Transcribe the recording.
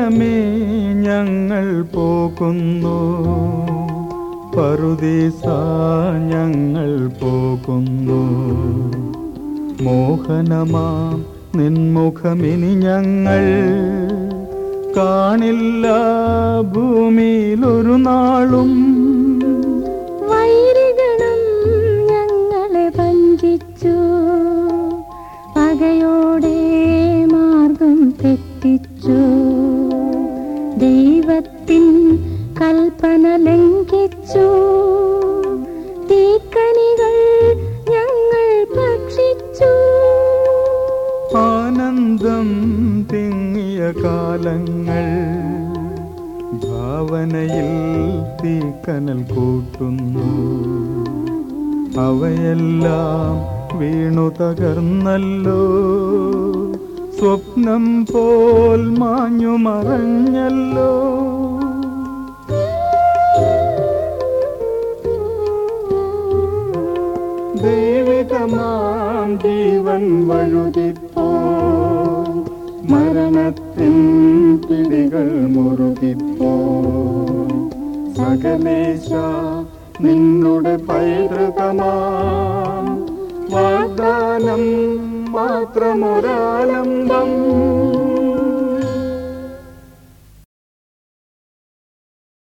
ദൈവമേ ഞങ്ങൾ പോകുന്നു പറുദീസ ഞങ്ങൾ പോകുന്നു മോഹനമാം നിൻമുഖമിനി ഞങ്ങൾ കാണില്ല ഭൂമിയിലൊരു നാളും വൈരികളും ഞങ്ങളെ വഞ്ചിച്ചു പകയോടെ മാർഗം തെറ്റിച്ചു ദൈവത്തിൻ കൽപ്പന ലംഘിച്ചു തീക്കണികൾ ഞങ്ങൾ ഭക്ഷിച്ചു ആനന്ദം തിങ്ങിയ കാലങ്ങൾ ഭാവനയിൽ തീക്കനൽ കൂട്ടുന്നു അവയെല്ലാം വീണു തകർന്നല്ലോ സ്വപ്നം പോൽ മാഞ്ഞു മറഞ്ഞല്ലോ ദൈവികമാം ജീവൻ വഴുതിപ്പോ മരണത്തിൻ പിടികൾ മുറുകിപ്പോ സകലേശ നിന്നുടെ പൈതൃകമാം വാഗ്ദാനം മാത്രമൊരാലംബം